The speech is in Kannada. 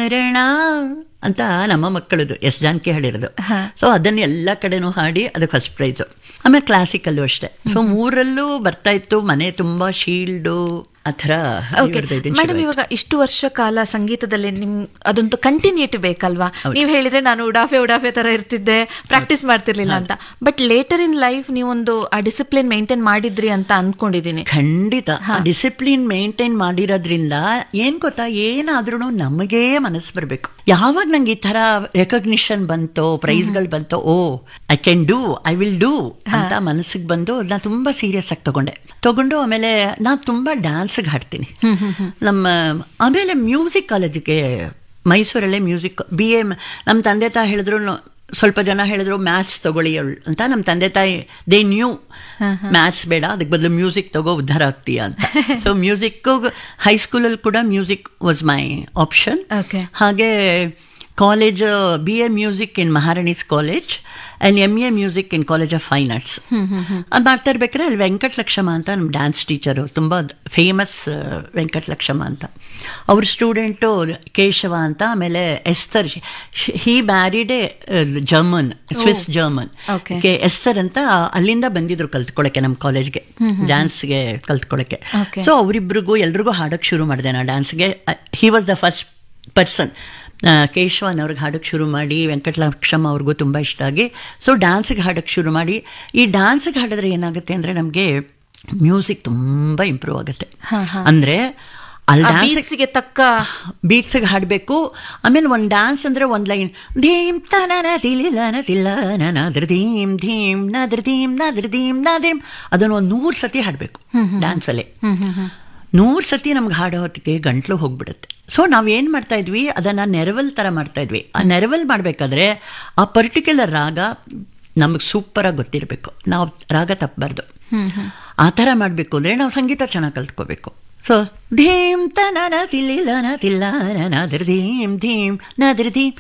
ಮರಣ ಅಂತ ನಮ್ಮ ಮಕ್ಕಳದು ಎಸ್ ಜಾನಕಿ ಹಾಡಿರೋದು ಸೊ ಅದನ್ನ ಎಲ್ಲ ಕಡೆನೂ ಹಾಡಿ ಅದಕ್ಕೆ ಫಸ್ಟ್ ಪ್ರೈಸು ಆಮೇಲೆ ಕ್ಲಾಸಿಕಲ್ಲು ಅಷ್ಟೇ ಸೊ ಮೂರಲ್ಲೂ ಬರ್ತಾ ಇತ್ತು ಮನೆ ತುಂಬಾ ಶೀಲ್ಡು ಆ ಥರ ಓಕೆ ಇವ್ರದ್ದು ಮೇಡಮ್ ಇವಾಗ ಇಷ್ಟು ವರ್ಷ ಕಾಲ ಸಂಗೀತದಲ್ಲಿ ನಿಮ್ ಅದೊಂದು ಕಂಟಿನ್ಯೂಟಿ ಬೇಕಲ್ವಾ ನೀವ್ ಹೇಳಿದ್ರೆ ನಾನು ಉಡಾಫೆ ಉಡಾಫೆ ತರ ಇರ್ತಿದ್ದೆ ಪ್ರಾಕ್ಟೀಸ್ ಮಾಡ್ತಿರ್ಲಿಲ್ಲ ಅಂತ ಬಟ್ ಲೇಟರ್ ಇನ್ ಲೈಫ್ ನೀವೊಂದು ಆ ಡಿಸಿಪ್ಲಿನ್ ಮೇಂಟೈನ್ ಮಾಡಿದ್ರಿ ಅಂತ ಅನ್ಕೊಂಡಿದೀನಿ ಖಂಡಿತ ಡಿಸಿಪ್ಲಿನ್ ಮೇಂಟೈನ್ ಮಾಡಿರೋದ್ರಿಂದ ಏನ್ ಗೊತ್ತಾ ಏನಾದ್ರೂ ನಮಗೇ ಮನಸ್ಸು ಬರಬೇಕು ಯಾವಾಗ ನಂಗೆ ಈ ತರ ರೆಕಗ್ನಿಷನ್ ಬಂತೋ ಪ್ರೈಸ್ಗಳು ಬಂತೋ oh I can do I will do ಅಂತ ಮನಸ್ಸಿಗೆ ಬಂದು ನಾ ತುಂಬಾ ಸೀರಿಯಸ್ ಆಗಿ ತಗೊಂಡೆ ತಗೊಂಡು ಆಮೇಲೆ ನಾನು ತುಂಬಾ ಡ್ಯಾನ್ಸ್ಗೆ ಹಾಡ್ತೀನಿ ನಮ್ಮ ಆಮೇಲೆ ಮ್ಯೂಸಿಕ್ ಕಾಲೇಜಿಗೆ ಮೈಸೂರಲ್ಲೇ ಮ್ಯೂಸಿಕ್ ಬಿ ಎ ನಮ್ಮ ತಂದೆ ತಾಯಿ ಹೇಳಿದ್ರು ಸ್ವಲ್ಪ ಜನ ಹೇಳಿದ್ರು ಮ್ಯಾಥ್ಸ್ ತಗೊಳ್ಳಿ ಅವ್ಳ್ ಅಂತ ನಮ್ಮ ತಂದೆ ತಾಯಿ ದೇ ನ್ಯೂ ಮ್ಯಾಥ್ಸ್ ಬೇಡ ಅದಕ್ಕೆ ಬದಲು ಮ್ಯೂಸಿಕ್ ತಗೋ ಉದ್ಧಾರ ಆಗ್ತೀಯ ಅಂತ ಸೊ ಮ್ಯೂಸಿಕ್ ಹೈಸ್ಕೂಲಲ್ಲಿ ಕೂಡ music was my option Okay. ಹಾಗೆ college B A music in Maharani's college and M A music in college of fine arts ಅದು ಮಾಡ್ತಾ ಇರ್ಬೇಕಾದ್ರೆ ಅಲ್ಲಿ ವೆಂಕಟಲಕ್ಷಮ ಅಂತ ನಮ್ಮ ಡ್ಯಾನ್ಸ್ ಟೀಚರು ತುಂಬ ಫೇಮಸ್ ವೆಂಕಟಲಕ್ಷಮ ಅಂತ ಅವ್ರ ಸ್ಟೂಡೆಂಟು ಕೇಶವ ಅಂತ ಆಮೇಲೆ Esther he married a German Swiss German Okay. ಕೆ ಎಸ್ತರ್ ಅಂತ ಅಲ್ಲಿಂದ ಬಂದಿದ್ರು ಕಲ್ತ್ಕೊಳ್ಳೋಕೆ ನಮ್ಮ ಕಾಲೇಜ್ಗೆ ಡ್ಯಾನ್ಸ್ಗೆ ಕಲ್ತ್ಕೊಳ್ಳೋಕೆ Okay. ಸೊ ಅವರಿಬ್ರಿಗೂ ಎಲ್ರಿಗೂ ಹಾಡೋಕ್ಕೆ ಶುರು ಮಾಡಿದೆ ನಾ ಡ್ಯಾನ್ಸ್ಗೆ he was the first person Keshavan ಅವ್ರಿಗೆ ಹಾಡೋಕ್ಕೆ ಶುರು ಮಾಡಿ ವೆಂಕಟಲಕ್ಷಮ್ಮ ಅವ್ರಿಗೂ ತುಂಬ ಇಷ್ಟ ಆಗಿ ಸೊ ಡ್ಯಾನ್ಸಿಗೆ ಹಾಡೋಕ್ಕೆ ಶುರು ಮಾಡಿ ಈ ಡ್ಯಾನ್ಸಿಗೆ ಹಾಡಿದ್ರೆ ಏನಾಗುತ್ತೆ ಅಂದರೆ ನಮಗೆ ಮ್ಯೂಸಿಕ್ ತುಂಬ ಇಂಪ್ರೂವ್ ಆಗುತ್ತೆ ಅಂದರೆ ಅಲ್ಲಿ ಡ್ಯಾನ್ಸ್ ಬೀಟ್ಸ್ಗೆ ತಕ್ಕ ಬೀಟ್ಸಿಗೆ ಹಾಡಬೇಕು ಆಮೇಲೆ ಒಂದು ಡ್ಯಾನ್ಸ್ ಅಂದರೆ ಒಂದು ಲೈನ್ ಧೀಮ್ ತನನ ತಿಲಿಲನ ತಿಲ್ಲನ ನಾದ್ರ ಧೀಮ್ ಧೀಮ್ ನಾದ್ರ ಧೀಮ್ ನಾದ್ರ ಧೀಮ್ ನಾದ್ರೀಮ್ ಅದನ್ನು ಒಂದು ನೂರು ಸತಿ ಹಾಡಬೇಕು ಡ್ಯಾನ್ಸಲ್ಲೇ ನೂರು ಸತಿ ನಮ್ಗೆ ಹಾಡೋ ಹೊತ್ತಿಗೆ ಗಂಟ್ಲು ಹೋಗ್ಬಿಡುತ್ತೆ ಸೊ ನಾವೇನು ಮಾಡ್ತಾ ಇದ್ವಿ ಅದನ್ನು ನೆರವಲ್ ಥರ ಮಾಡ್ತಾ ಇದ್ವಿ ಆ ನೆರವಲ್ ಮಾಡಬೇಕಾದ್ರೆ ಆ ಪರ್ಟಿಕ್ಯುಲರ್ ರಾಗ ನಮಗೆ ಸೂಪರಾಗಿ ಗೊತ್ತಿರಬೇಕು ನಾವು ರಾಗ ತಪ್ಪಬಾರ್ದು ಆ ಥರ ಮಾಡಬೇಕು ಅಂದರೆ ನಾವು ಸಂಗೀತ ಚೆನ್ನಾಗಿ ಕಲ್ತ್ಕೋಬೇಕು ಸೊ ಧೀಮ್ ತನನ ತಿಲ್ಲಿಲನ ತಿಲ್ಲನ ನಾದ್ರ ಧೀಮ್ ಧೀಮ್ ನಾದ್ರ ಧೀಮ್